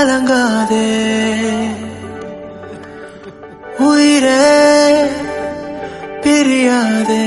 கலங்காதே உயிரே பிரியாதே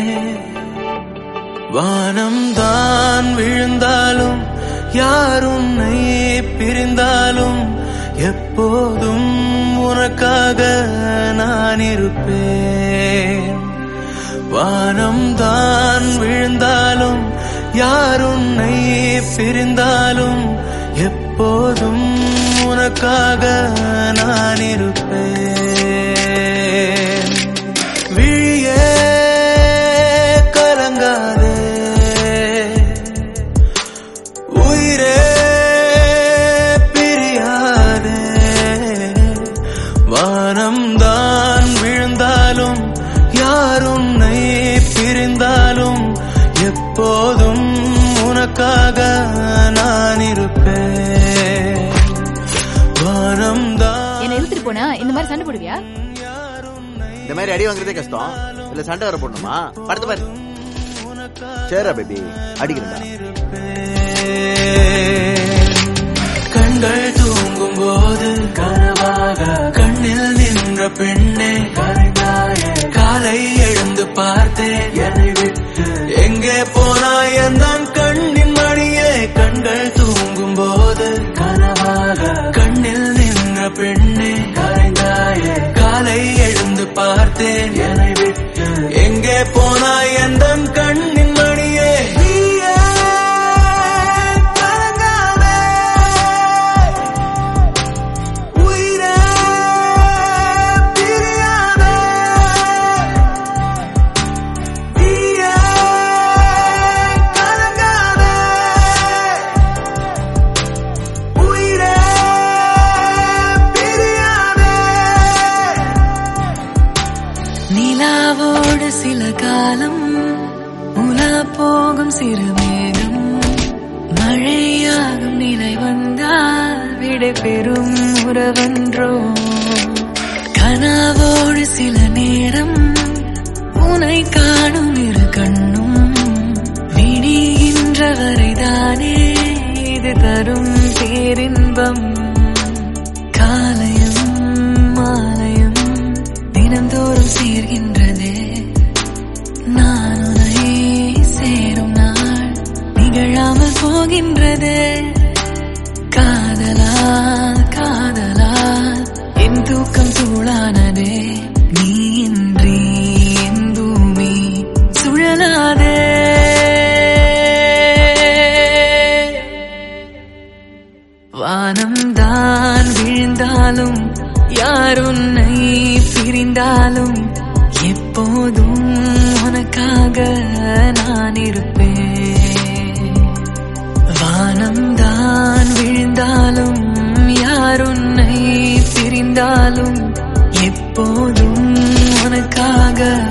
வானம் தான் விழுந்தாலும் யார் உன்னை பிரிந்தாலும் எப்போதும் உனக்காக நான் இருப்பேன் வானம் தான் விழுந்தாலும் யார் உன்னை பிரிந்தாலும் எப்போதும் உனக்காக நான் இருப்பேன் விழியே கலங்காதே உயிரே பிரியாதே வானம் தான் விழுந்தாலும் யார் உன்னை பிரிந்தாலும் எப்போதும் உனக்காக நான் இருப்பேன் வானம் தான் என்ன இழுத்துட்டு போனா இந்த மாதிரி சண்டை போடுவியா இந்த மாதிரி அடி வாங்குறதே கஷ்டம் இல்ல சண்டை வர போடணுமா படுத்து பாரு சரிடா பேபி அடிக்கிறேன்டா கண்கள் தூங்கும் போது கனவாக கண்ணில் நின்ற பெண்ணே கரைந்தாயே காலை எழுந்து பார்த்தேன் என்னை விட்டு எங்கே போனாய் எந்தான் கண்ணின் மணியே கண்கள் தூங்கும் போது கனவாக கண்ணில் நின்ற பெண்ணே கரைந்தாயே காலை எழுந்து பார்த்தேன் என்னை விட்டு எங்கே போனாய் எந்தான் கண்ணின் மணியே நீயே கலங்காதே உயிரே பிரியாதே நீயே கலங்காதே உயிரே பிரியாதே நிலாவோடு சில காலம் உலா போகும் சிறு மேகம் மழையாகும் நிலை வந்தால் விடை பெறும் உறவன்றோ கனாவோடு சில நேரம் உனை காணும் இரு கண்ணும் விடிகின்ற வரைதானே இது தரும் பேரின்பம் காலையும் மாலையும் தினந்தோறும் சேர்கின்றதே நான் உன்னை சேரும் நாள் நிகழாமல் போகின்றதே காதலா காதலா என் தூக்கம் சூழானதே நீ இன்றி என் பூமி சுழலாதே வானம் தான் விழுந்தாலும் யார் உன்னை பிரிந்தாலும் எப்போதும் உனக்காக நான் இருப்பேன் வானம் தான் விழுந்தாலும் யார் உன்னை பிரிந்தாலும் எப்போதும் உனக்காக